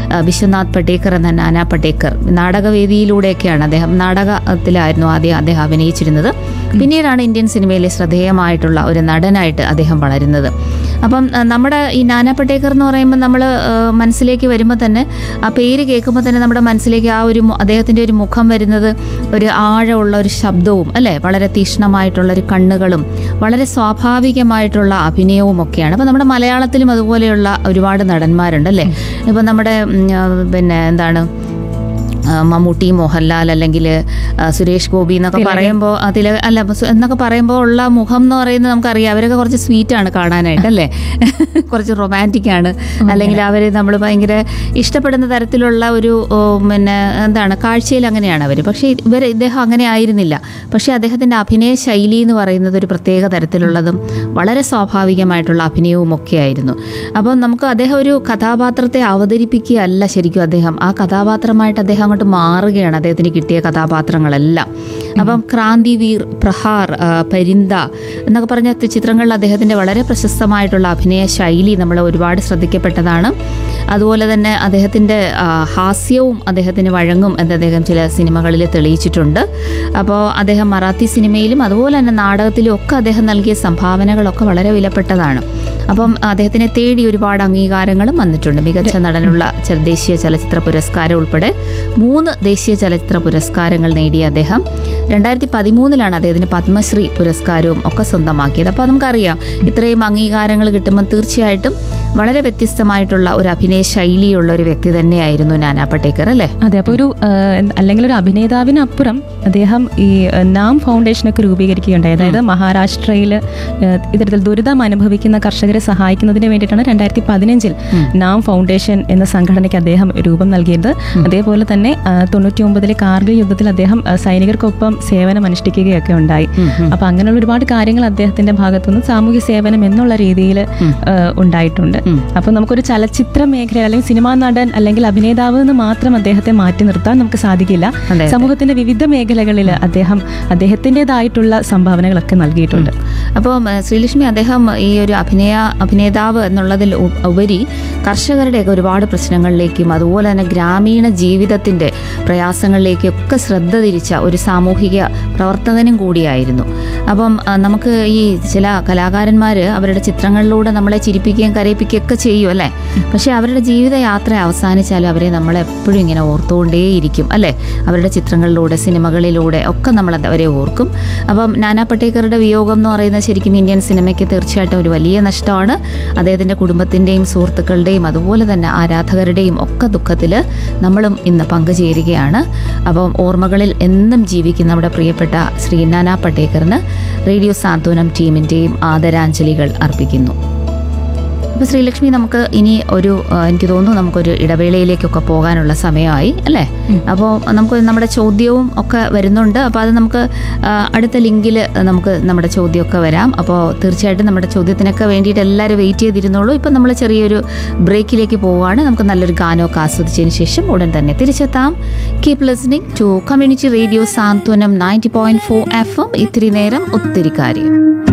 ആ, വിശ്വനാഥ് പട്ടേക്കർ എന്ന നാനാ പട്ടേക്കർ നാടകവേദിയിലൂടെയൊക്കെയാണ് അദ്ദേഹം നാടകത്തിലായിരുന്നു ആദ്യം അദ്ദേഹം അഭിനയിച്ചിരുന്നത് പിന്നീടാണ് ഇന്ത്യൻ സിനിമയിലെ ശ്രദ്ധേയമായിട്ടുള്ള ഒരു നടനായിട്ട് അദ്ദേഹം വളരുന്നത് അപ്പം ആ, നമ്മുടെ ഈ നാനാ പട്ടേക്കർ എന്ന് പറയുമ്പോൾ നമ്മൾ മനസ്സിലേക്ക് വരുമ്പോൾ തന്നെ ആ പേര് കേൾക്കുമ്പോൾ തന്നെ നമ്മുടെ മനസ്സിലേക്ക് ആ ഒരു മു- അദ്ദേഹത്തിൻ്റെ ഒരു മുഖം വരുന്നത് ഒരു ആഴമുള്ള ഒരു ശബ്ദവും അല്ലേ വളരെ തീക്ഷ്ണമായിട്ടുള്ള ഒരു കണ്ണുകളും വളരെ സ്വാഭാവികമായിട്ടുള്ള അഭിനയവും ഒക്കെയാണ് അപ്പോൾ നമ്മുടെ മലയാളത്തിലും അതുപോലെയുള്ള ഒരുപാട് നടന്മാരുണ്ട് അല്ലേ ഇപ്പം നമ്മുടെ ഉം, ആ, പിന്നെ എന്താണ് ആ, മമ്മൂട്ടി മോഹൻലാൽ അല്ലെങ്കിൽ സുരേഷ് ഗോപി എന്നൊക്കെ പറയുമ്പോൾ അതിൽ അല്ല സു- എന്നൊക്കെ പറയുമ്പോൾ ഉള്ള മുഖം എന്ന് പറയുന്നത് നമുക്കറിയാം അവരൊക്കെ കുറച്ച് സ്വീറ്റ് ആണ് കാണാനായിട്ട് അല്ലേ കുറച്ച് റൊമാൻറ്റിക് ആണ് അല്ലെങ്കിൽ അവർ നമ്മൾ ഭയങ്കര ഇഷ്ടപ്പെടുന്ന തരത്തിലുള്ള ഒരു ഓ, പിന്നെ എന്താണ് കാഴ്ചയിൽ അങ്ങനെയാണ് അവർ പക്ഷേ ഇവർ ഇദ്ദേഹം അങ്ങനെ ആയിരുന്നില്ല പക്ഷേ അദ്ദേഹത്തിൻ്റെ അഭിനയ ശൈലി എന്ന് പറയുന്നത് ഒരു പ്രത്യേക തരത്തിലുള്ളതും വളരെ സ്വാഭാവികമായിട്ടുള്ള അഭിനയവും ഒക്കെ ആയിരുന്നു അപ്പോൾ നമുക്ക് അദ്ദേഹം ഒരു കഥാപാത്രത്തെ അവതരിപ്പിക്കുകയല്ല ശരിക്കും അദ്ദേഹം ആ കഥാപാത്രമായിട്ട് അദ്ദേഹം അങ്ങോട്ട് മാറുകയാണ് അദ്ദേഹത്തിന് കിട്ടിയ കഥാപാത്രങ്ങളെല്ലാം അപ്പം ക്രാന്തിവീർ പ്രഹാർ ആ, പരിന്ത എന്നൊക്കെ പറഞ്ഞ തി- ചിത്രങ്ങളിൽ അദ്ദേഹത്തിൻ്റെ വളരെ പ്രശസ്തമായിട്ടുള്ള അഭിനയ ശൈലി നമ്മൾ ഒരുപാട് ശ്രദ്ധിക്കപ്പെട്ടതാണ് അതുപോലെ തന്നെ അദ്ദേഹത്തിൻ്റെ ആ, ഹാസ്യവും അദ്ദേഹത്തിന് വഴങ്ങും എന്ന് അദ്ദേഹം ചില സിനിമകളിൽ തെളിയിച്ചിട്ടുണ്ട് അപ്പോൾ അദ്ദേഹം മറാത്തി സിനിമയിലും അതുപോലെ തന്നെ നാടകത്തിലും ഒക്കെ അദ്ദേഹം നൽകിയ സംഭാവനകളൊക്കെ വളരെ വിലപ്പെട്ടതാണ് അപ്പം അദ്ദേഹത്തിനെ തേടി ഒരുപാട് അംഗീകാരങ്ങളും വന്നിട്ടുണ്ട് മികച്ച നടനുള്ള ച- ദേശീയ ചലച്ചിത്ര പുരസ്കാരം ഉൾപ്പെടെ മൂന്ന് ദേശീയ ചലച്ചിത്ര പുരസ്കാരങ്ങൾ നേടിയ അദ്ദേഹം രണ്ടായിരത്തി പതിമൂന്നിലാണ് അദ്ദേഹത്തിന് പത്മശ്രീ പുരസ്കാരവും ഒക്കെ സ്വന്തമാക്കിയത് അപ്പോൾ നമുക്കറിയാം ഇത്രയും അംഗീകാരങ്ങൾ കിട്ടുമ്പോൾ തീർച്ചയായിട്ടും വളരെ വ്യത്യസ്തമായിട്ടുള്ള ഒരു അഭിനയ ശൈലിയുള്ള ഒരു വ്യക്തി തന്നെയായിരുന്നു നാനാ പട്ടേക്കർ അല്ലേ അതെ അപ്പോൾ ഒരു ആ, അല്ലെങ്കിൽ ഒരു അഭിനേതാവിനപ്പുറം അദ്ദേഹം ഈ ആ, നാം ഫൗണ്ടേഷനൊക്കെ രൂപീകരിക്കുകയുണ്ടായി അതായത് മഹാരാഷ്ട്രയിൽ ഇത്തരത്തിൽ ദുരിതം അനുഭവിക്കുന്ന കർഷകരെ സഹായിക്കുന്നതിന് വേണ്ടിയിട്ടാണ് രണ്ടായിരത്തി പതിനഞ്ചിൽ നാം ഫൗണ്ടേഷൻ എന്ന സംഘടനയ്ക്ക് അദ്ദേഹം രൂപം നൽകിയത് അതേപോലെ തന്നെ തൊണ്ണൂറ്റി ഒമ്പതിലെ കാർഗിൽ യുദ്ധത്തിൽ അദ്ദേഹം ആ, സൈനികർക്കൊപ്പം സേവനം അനുഷ്ഠിക്കുകയൊക്കെ ഉണ്ടായി അപ്പൊ അങ്ങനെയുള്ള ഒരുപാട് കാര്യങ്ങൾ അദ്ദേഹത്തിന്റെ ഭാഗത്തുനിന്ന് സാമൂഹ്യ സേവനം എന്നുള്ള രീതിയിൽ ഉണ്ടായിട്ടുണ്ട് അപ്പൊ നമുക്കൊരു ചലച്ചിത്ര മേഖല അല്ലെങ്കിൽ സിനിമാ നടൻ അല്ലെങ്കിൽ അഭിനേതാവ് എന്ന് മാത്രം അദ്ദേഹത്തെ മാറ്റി നിർത്താൻ നമുക്ക് സാധിക്കില്ല അതെ. സമൂഹത്തിന്റെ വിവിധ മേഖലകളിൽ അദ്ദേഹം അദ്ദേഹത്തിൻ്റെതായിട്ടുള്ള സംഭാവനകളൊക്കെ നൽകിയിട്ടുണ്ട് അപ്പോൾ ശ്രീലക്ഷ്മി അദ്ദേഹം ഈ ഒരു അഭിനയ അഭിനേതാവ് എന്നുള്ളതിൽ ഉ- ഉപരി കർഷകരുടെയൊക്കെ ഒരുപാട് പ്രശ്നങ്ങളിലേക്കും അതുപോലെ തന്നെ ഗ്രാമീണ ജീവിതത്തിൻ്റെ പ്രയാസങ്ങളിലേക്കും ഒക്കെ ശ്രദ്ധ തിരിച്ച ഒരു സാമൂഹിക പ്രവർത്തകനും കൂടിയായിരുന്നു അപ്പം ആ, നമുക്ക് ഈ ചില കലാകാരന്മാർ അവരുടെ ചിത്രങ്ങളിലൂടെ നമ്മളെ ചിരിപ്പിക്കുകയും കരയിപ്പിക്കുകയും ഒക്കെ ചെയ്യും അല്ലേ പക്ഷേ അവരുടെ ജീവിതയാത്ര അവസാനിച്ചാലും അവരെ നമ്മളെപ്പോഴും ഇങ്ങനെ ഓർത്തുകൊണ്ടേയിരിക്കും അല്ലേ അവരുടെ ചിത്രങ്ങളിലൂടെ സിനിമകളിലൂടെ ഒക്കെ നമ്മൾ അവരെ ഓർക്കും അപ്പം നാനാ പട്ടേക്കറുടെ വിയോഗം എന്ന് പറയുന്നത് ശരിക്കും ഇന്ത്യൻ സിനിമയ്ക്ക് തീർച്ചയായിട്ടും ഒരു വലിയ നഷ്ടമാണ് അദ്ദേഹത്തിൻ്റെ കുടുംബത്തിൻ്റെയും സുഹൃത്തുക്കളുടെയും അതുപോലെ തന്നെ ആരാധകരുടെയും ഒക്കെ ദുഃഖത്തിൽ നമ്മളും ഇന്ന് പങ്കുചേരുകയാണ് അപ്പം ഓർമ്മകളിൽ എന്നും ജീവിക്കുന്ന നമ്മുടെ പ്രിയപ്പെട്ട ശ്രീ നാനാ പട്ടേക്കറിന് റേഡിയോ സാന്ത്വനം ടീമിൻ്റെയും ആദരാഞ്ജലികൾ അർപ്പിക്കുന്നു അപ്പോൾ ശ്രീലക്ഷ്മി നമുക്ക് ഇനി ഒരു ആ, എനിക്ക് തോന്നുന്നു നമുക്കൊരു ഇടവേളയിലേക്കൊക്കെ പോകാനുള്ള സമയമായി അല്ലേ അപ്പോൾ നമുക്ക് നമ്മുടെ ചോദ്യവും ഒക്കെ വരുന്നുണ്ട് അപ്പോൾ അത് നമുക്ക് ആ, അടുത്ത ലിങ്കിൽ നമുക്ക് നമ്മുടെ ചോദ്യമൊക്കെ വരാം അപ്പോൾ തീർച്ചയായിട്ടും നമ്മുടെ ചോദ്യത്തിനൊക്കെ വേണ്ടിയിട്ട് എല്ലാവരും വെയിറ്റ് ചെയ്തിരുന്നോളൂ ഇപ്പം നമ്മൾ ചെറിയൊരു ബ്രേക്കിലേക്ക് പോവുകയാണ് നമുക്ക് നല്ലൊരു ഗാനമൊക്കെ ആസ്വദിച്ചതിന് ശേഷം ഉടൻ തന്നെ തിരിച്ചെത്താം keep listening to community radio Santhwanam ninety point four F M ഇത്തിരി നേരം ഒത്തിരി കാര്യം